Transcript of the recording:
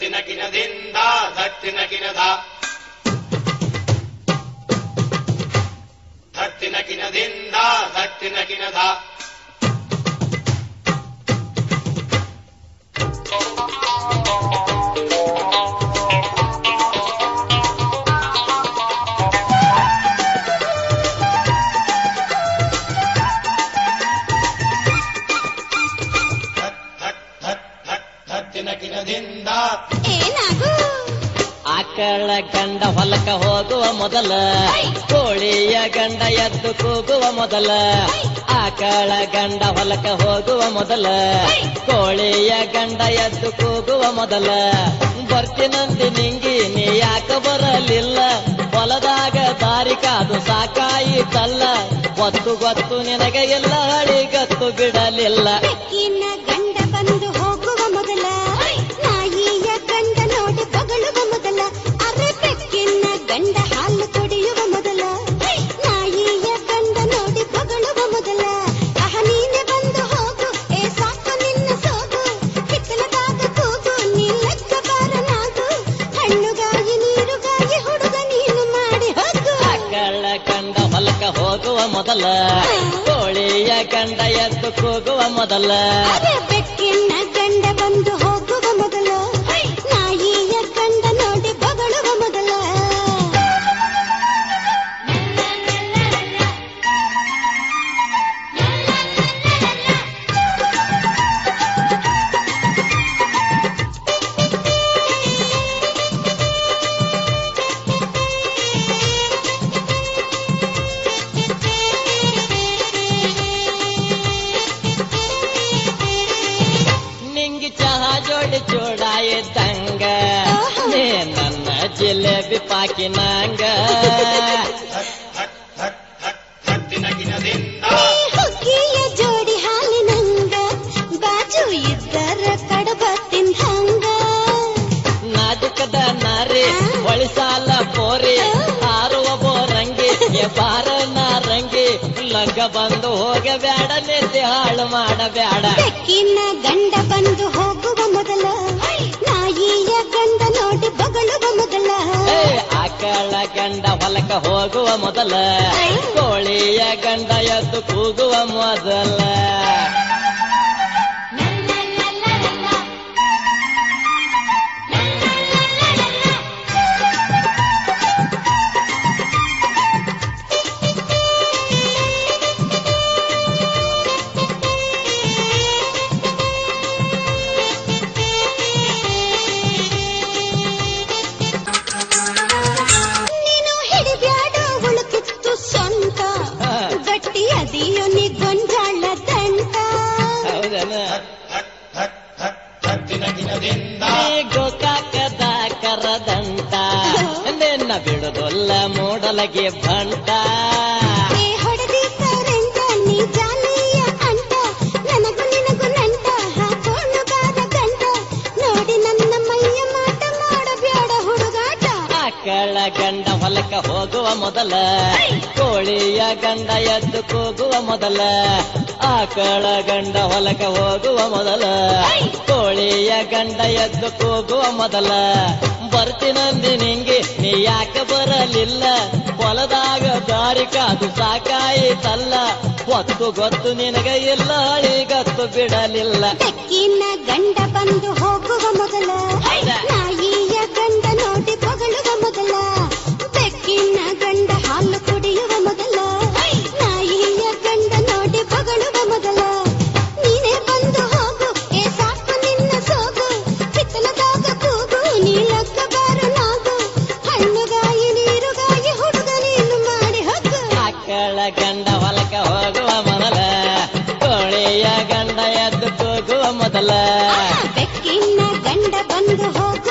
ಧತ್ತಿನ ಕಿನದಿಂದ ಧತ್ತಿನ ಕಿನದ ಧತ್ತಿನ ಕಿನದಿಂದ ಧತ್ತಿನ ಕಿನದ ಧತ್ ಧತ್ ಧತ್ ಧತ್ ಧತ್ತಿನ ಕಿನದಿಂದ ಏನಾಗು ಆಕಳ ಗಂಡ ಹೊಲಕ ಹೋಗುವ ಮೊದಲ ಕೋಳಿಯ ಗಂಡ ಎದ್ದು ಕೂಗುವ ಮೊದಲ ಆಕಳ ಗಂಡ ಹೊಲಕ ಹೋಗುವ ಮೊದಲ ಕೋಳಿಯ ಗಂಡ ಎದ್ದು ಕೂಗುವ ಮೊದಲ ಬರ್ತಿನಂದಿ ನಿಂಗಿ ನೀ ಯಾಕ ಬರಲಿಲ್ಲ ಹೊಲದಾಗ ದಾರಿ ಕಾದು ಸಾಕಾಯಿತಲ್ಲ ಗೊತ್ತು ಗೊತ್ತು ನಿನಗೆ ಎಲ್ಲ ಹಳಿಗತ್ತು ಬಿಡಲಿಲ್ಲ ಬೆಕ್ಕಿನ ಗಂಡ ಬಂದು ಹೋಗುವ ಮೊದಲ ನಾಯಿಯ ಗಂಡ ನೋಡಿ ಬಗಳುವ ಮೊದಲ ಅರೆ ಬೆಕ್ಕಿನ ಗಂಡ ಹಾಲು ಕುಡಿಯುವ ಮೊದಲ ನಾಯಿಯ ಗಂಡ ನೋಡಿ ಬಗಳುವ ಮೊದಲ ಅಹ ನೀನೆ ಬಂದು ಹೋಗು ಏ ಸಾಕು ನಿನ್ನ ಸೋಗು ಹಿತ್ತಲದಾಗ ಕೂಗು ನೀ ಲೆಕ್ಕ ಬಾರನಾಗು ಹಣ್ಣುಗಾಯಿ ನೀರುಗಾಯಿ ಹುಡುಗ ನೀನು ಮಾಡಿ ಹೋಗು ಆಕಳ ಗಂಡ ಹೊಲಕ ಹೋಗುವ ಮೊದಲ ಕೋಳಿಯ ಗಂಡ ಎದ್ದು ಕೂಗುವ ಮೊದಲ ಅರೆ ಬೆಕ್ಕಿನ ಗಂಡ ಬಂದು ಹೋಗುವ ಮೊದಲ ನಾಯಿಯ ಗಂಡ ನೋಡಿ ಬಗಳುವ ಮೊದಲ ನಿಂಗಿ ಚಹಾ ಜೋಡಿ ಚೂಡ ಇದ್ದಂಗ ನೀ ನನ್ನ ಜಿಲೇಬಿ ಪಾಕಿನಂಗ ಧತ್ ಧತ್ ಧತ್ ಧತ್ ಧತ್ತಿನ ಕಿನದಿಂದ ಈ ಹುಗ್ಗಿಯ ಜೋಡಿ ಹಾಲಿನಂಗ ಬಾಜು ಇದ್ದರ ಕಡಬ ತಿಂದಂಗ ನಾಜುಕದ ನಾರಿ ಒಳಿಸಾಲ ಪೋರಿ ಹಾರುವ ಬೋರಂಗಿ ಎ ಬಾರ ನಾರಂಗಿ ಲಂಗ ಬಂದು ಹೋಗಬೇಡ ನಿದ್ದೆ ಹಾಳು ಮಾಡಬೇಡ ಬೆಕ್ಕಿನ ಗಂಡ ಬಂದು ಹೋಗುವ ಮೊದಲ ನಾಯಿಯ ಗಂಡ ನೋಡಿ ಬಗಳುವ ಮೊದಲ ಏ, ಆಕಳ ಗಂಡ ಹೊಲಕ ಹೋಗುವ ಮೊದಲ ಕೋಳಿಯ ಗಂಡ ಎದ್ದು ಕೂಗುವ ಮೊದಲ ನೀನು ಹಿಡಿಬ್ಯಾಡ ಉಳುಕಿತ್ತು ಸ್ವಂತ ಹಾ. ಗಟ್ಟಿ ಅದಿಯೋ ನೀ ಗೊಂಜಾಳ ದಂಟ ಹೌದನ ಧತ್ ಧತ್ ಧತ್ ಧತ್ತಿನ ಕಿನದಿಂದ ಈ ಗೋಕಾಕದ ಕರದಂಟ ನಿನ್ನ ಬಿಡುದೊಲ್ಲ ಮೂಡಲಗೆ ಬಂಟ ಏ ಹೊಡೆದಿ ಕರೆಂಟ ನೀ ಜಾಲಿಯ ಅಂಟ ನನಗೂ ನಿನಗೂ ನಂಟ ಹಾಕೋಣಗಾರ ಗಂಟ ನೋಡಿ ನನ್ನ ಮೈಯ ಮಾಟ ಮಾಡಬ್ಯಾಡ ಹುಡುಗಾಟ ಆಕಳ ಗಂಡ ಹೊಲಕ ಹೋಗುವ ಮೊದಲ ಕೋಳಿಯ ಗಂಡ ಎದ್ದು ಕೂಗುವ ಮೊದಲ ಆಕಳ ಗಂಡ ಹೊಲಕ ಹೋಗುವ ಮೊದಲ ಕೋಳಿಯ ಗಂಡ ಎದ್ದು ಕೂಗುವ ಮೊದಲ ಬರ್ತಿನಂದಿ ನಿಂಗೆ ನೀ ಯಾಕೆ ಬರಲಿಲ್ಲ ಹೊಲದಾಗ ದಾರಿ ಕಾದು ಸಾಕಾಯಿತಲ್ಲ ಹೊತ್ತು ಗೊತ್ತು ನಿನಗ ಇಲ್ಲ ಹಳಿಗತ್ತು ಬಿಡಲಿಲ್ಲ ಬೆಕ್ಕಿನ ಗಂಡ ಬಂದು ಹೋಗುವ ಮೊದಲ ಹೌದಾ? ನಾಯಿಯ ಗಂಡ ನೋಡಿ ಬಗಳುವ ಮೊದಲ ಬೆಕ್ಕಿನ ಗಂಡ ಹಾಲು ಕುಡಿಯುವ ಮೊದಲ ನಾಯಿಯ ಗಂಡ ನೋಡಿ ಬಗಳುವ ಮೊದಲ ನೀನೇ ಬಂದು ಹೋಗು ಏ ಸಾಕು ನಿನ್ನ ಸೋಗು ಹಿತ್ತಲದಾಗ ಕೂಗು ನೀಲಕ್ಕ ಬಾರನಾಗು ಹಣ್ಣುಗಾಯಿ ನೀರುಗಾಯಿ ಹುಡುಗ ನೀನು ಮಾಡಿ ಹೋಗು ಆಕಳ ಗಂಡ ಹೊಲಕ ಹೋಗುವ ಮೊದಲ ಕೋಳಿಯ ಗಂಡ ಎದ್ದು ಕೂಗುವ ಮೊದಲ ಬೆಕ್ಕಿನ ಗಂಡ ಬಂದು ಹೋಗು